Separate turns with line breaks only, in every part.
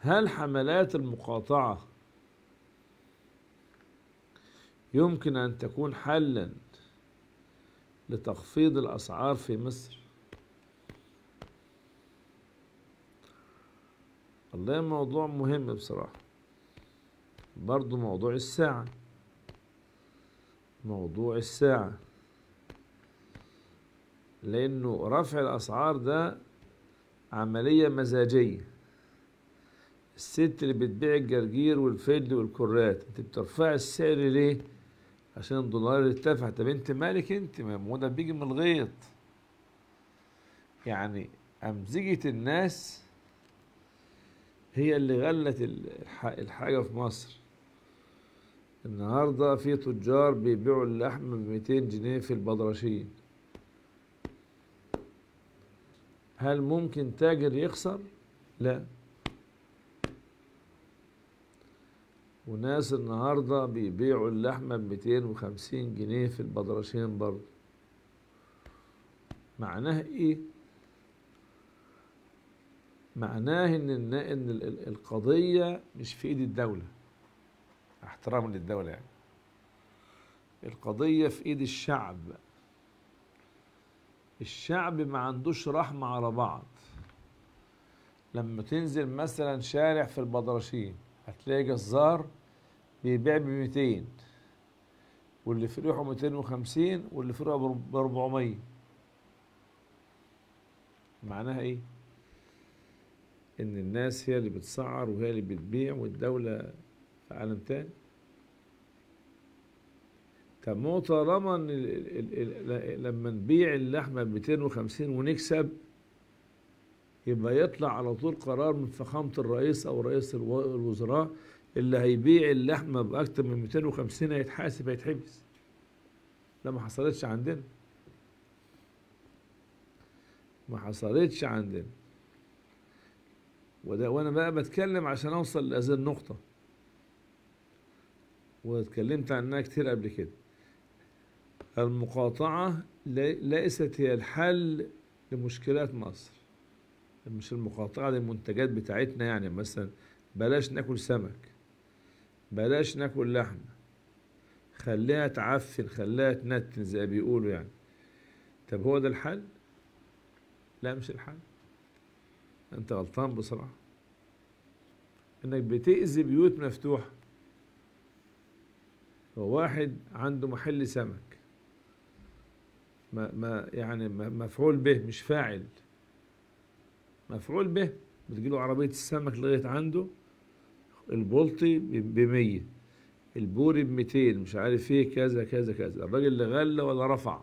هل حملات المقاطعة يمكن أن تكون حلا لتخفيض الأسعار في مصر والله موضوع مهم بصراحة برضو موضوع الساعة موضوع الساعة لأنه رفع الأسعار ده عملية مزاجية الست اللي بتبيع الجرجير والفل والكرات انت بترفع السعر ليه؟ عشان الدولار ارتفع طب انت مالك انت ما هو ده بيجي من الغيط يعني أمزجة الناس هي اللي غلت الح- الحاجة في مصر النهاردة في تجار بيبيعوا اللحم ب 200 جنيه في البدرشين هل ممكن تاجر يخسر؟ لا وناس النهاردة بيبيعوا اللحمة ب 250 جنيه في البدرشين برضه معناه ايه؟ معناه ان الن- ان ال- ال- القضية مش في ايد الدولة احتراما للدولة يعني القضية في ايد الشعب الشعب ما عندوش رحمة على بعض لما تنزل مثلا شارع في البدرشين هتلاقي جزار بيبيع ب 200 واللي في ريحه 250 واللي في ريحه ب 400 معناها ايه؟ ان الناس هي اللي بتسعر وهي اللي بتبيع والدولة في عالم تاني طب ما هو طالما ان ال- ال- ال- لما نبيع اللحمة ب 250 ونكسب يبقى يطلع على طول قرار من فخامة الرئيس أو رئيس الو- الوزراء اللي هيبيع اللحمة بأكتر من 250 هيتحاسب هيتحبس لا ما حصلتش عندنا ما حصلتش عندنا وده وانا بقى بتكلم عشان اوصل لهذه النقطة واتكلمت عنها كتير قبل كده المقاطعة لي- ليست هي الحل لمشكلات مصر مش المقاطعة للمنتجات بتاعتنا يعني مثلا بلاش ناكل سمك بلاش ناكل لحمة خليها تعفن خليها تنتن زي ما بيقولوا يعني طب هو ده الحل؟ لا مش الحل انت غلطان بصراحة انك بتأذي بيوت مفتوحة هو واحد عنده محل سمك ما ما يعني ما- مفعول به مش فاعل مفعول به بتجيله عربية السمك لغاية عنده البلطي ب 100 البوري ب 200 مش عارف ايه كذا كذا كذا الراجل اللي غلى ولا رفع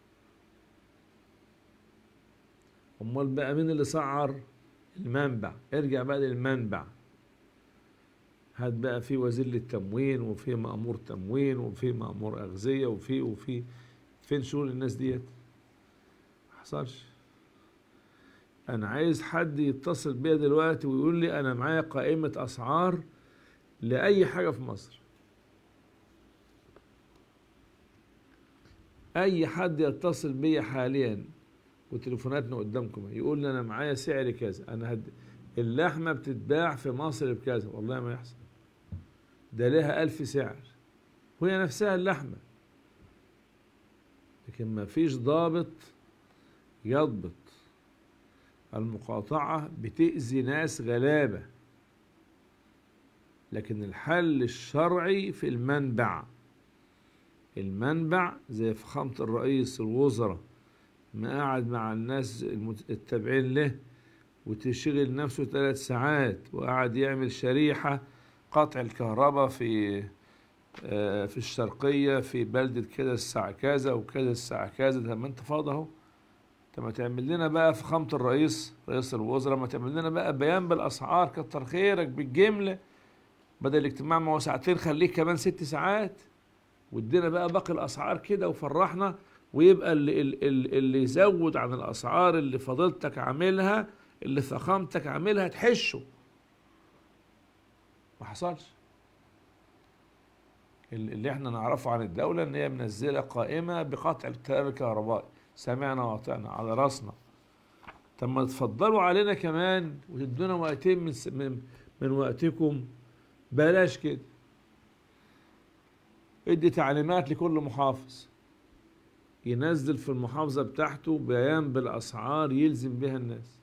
امال بقى مين اللي سعر المنبع ارجع بقى للمنبع هات بقى في وزير للتموين وفي مأمور تموين وفي مأمور أغذية وفي وفي فين شغل الناس ديت ما حصلش أنا عايز حد يتصل بيا دلوقتي ويقول لي أنا معايا قائمة أسعار لأي حاجة في مصر أي حد يتصل بيا حاليا وتليفوناتنا قدامكم يقول لي أنا معايا سعر كذا أنا هد... اللحمة بتتباع في مصر بكذا والله ما يحصل ده لها ألف سعر وهي نفسها اللحمة لكن ما فيش ضابط يضبط المقاطعة بتأذي ناس غلابة لكن الحل الشرعي في المنبع المنبع زي فخامة الرئيس الوزراء ما قعد مع الناس المت- التابعين له وتشغل نفسه ثلاث ساعات وقعد يعمل شريحة قطع الكهرباء في آه، في الشرقية في بلدة كده الساعة كذا وكذا الساعة كذا طب ما انت فاضي اهو طب ما تعمل لنا بقى فخامة الرئيس رئيس الوزراء ما تعمل لنا بقى بيان بالأسعار كتر خيرك بالجملة بدل الاجتماع ما هو ساعتين خليك كمان ست ساعات وادينا بقى باقي الأسعار كده وفرحنا ويبقى اللي, اللي, اللي يزود عن الأسعار اللي فضيلتك عاملها اللي فخامتك عاملها تحشه ما حصلش ال- اللي احنا نعرفه عن الدولة ان هي منزلة قائمة بقطع التيار الكهربائي سمعنا واطعنا على راسنا طب ما تفضلوا علينا كمان وتدونا وقتين من س- من من وقتكم بلاش كده ادي تعليمات لكل محافظ ينزل في المحافظة بتاعته بيان بالأسعار يلزم بها الناس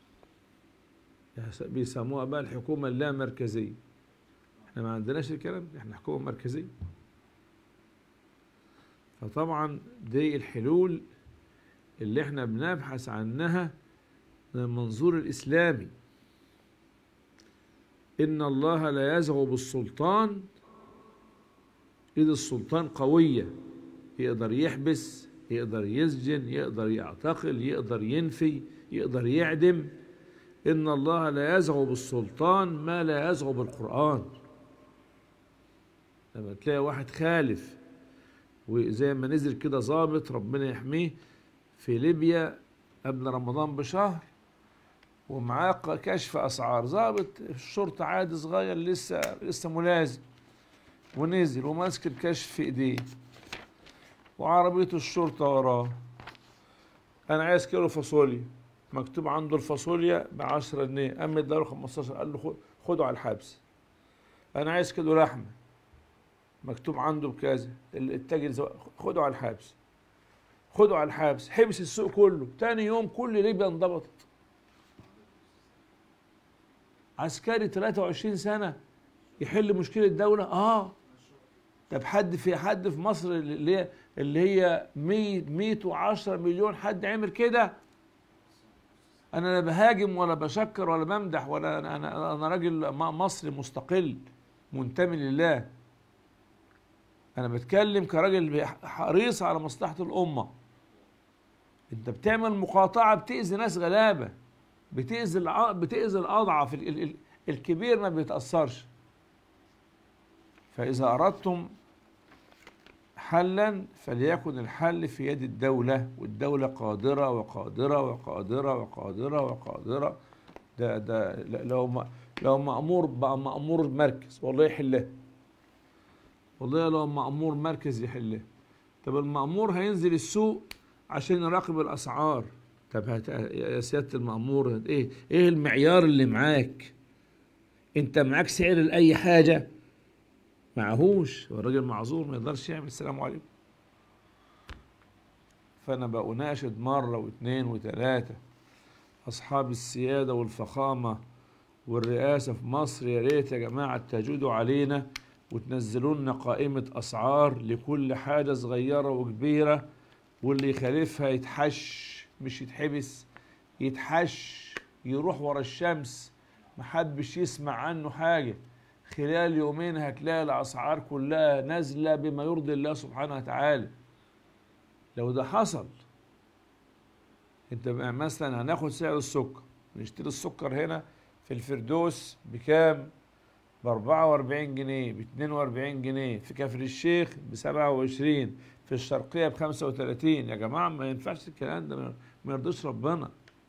بيسموها بقى الحكومة اللامركزية احنا ما عندناش الكلام ده احنا حكومة مركزية فطبعا دي الحلول اللي احنا بنبحث عنها من المنظور الإسلامي إن الله لا يزغو بالسلطان إذ السلطان قوية يقدر يحبس يقدر يسجن يقدر يعتقل يقدر ينفي يقدر يعدم إن الله لا يزغو بالسلطان ما لا يزغو بالقرآن لما تلاقي واحد خالف وزي ما نزل كده ظابط ربنا يحميه في ليبيا قبل رمضان بشهر ومعاه كشف اسعار ظابط الشرطه عادي صغير لسه لسه ملازم ونزل وماسك الكشف في ايديه وعربيه الشرطه وراه انا عايز كيلو فاصوليا مكتوب عنده الفاصوليا ب 10 جنيه قام اداله 15 قال له خده على الحبس انا عايز كيلو لحمه مكتوب عنده بكذا التاجر خده على الحبس خده على الحبس حبس السوق كله تاني يوم كل ليبيا انضبطت عسكري 23 سنة يحل مشكلة الدولة اه طب حد في حد في مصر اللي هي اللي هي 100 110 مليون حد عمل كده انا لا بهاجم ولا بشكر ولا بمدح ولا انا انا, أنا راجل مصري مستقل منتمي لله انا بتكلم كراجل حريص على مصلحة الامة انت بتعمل مقاطعة بتأذي ناس غلابة بتأذي بتأذي الأضعف الكبير ما بيتأثرش فإذا أردتم حلا فليكن الحل في يد الدولة والدولة قادرة وقادرة وقادرة وقادرة وقادرة ده ده لو لو مأمور بقى مأمور مركز والله يحلها والله لو مأمور مركز يحلها طب المأمور هينزل السوق عشان يراقب الأسعار طب هت... يا سيادة المأمور ايه ايه المعيار اللي معاك انت معاك سعر لأي حاجة معهوش والراجل معذور ما يقدرش يعمل السلام عليكم فأنا بأناشد مرة واثنين وثلاثة أصحاب السيادة والفخامة والرئاسة في مصر يا ريت يا جماعة تجودوا علينا وتنزلوا لنا قائمة أسعار لكل حاجة صغيرة وكبيرة واللي يخالفها يتحش مش يتحبس يتحش يروح ورا الشمس محدش يسمع عنه حاجة خلال يومين هتلاقي الأسعار كلها نازلة بما يرضي الله سبحانه وتعالى لو ده حصل انت مثلا هناخد سعر السكر نشتري السكر هنا في الفردوس بكام ب 44 جنيه ب 42 جنيه في كفر الشيخ ب 27 في الشرقية ب 35 يا جماعة ما ينفعش الكلام ده ما يرضيش ربنا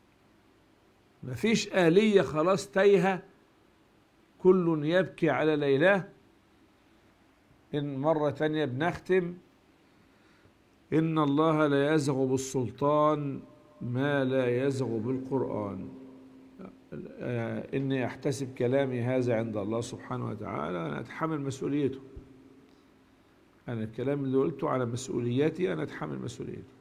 مفيش آلية خلاص تايهة كل يبكي على ليلاه إن مرة تانية بنختم إن الله لا يزغ بالسلطان ما لا يزغ بالقرآن إني أحتسب كلامي هذا عند الله سبحانه وتعالى أنا أتحمل مسؤوليته أنا الكلام اللي قلته على مسؤوليتي أنا أتحمل مسؤوليته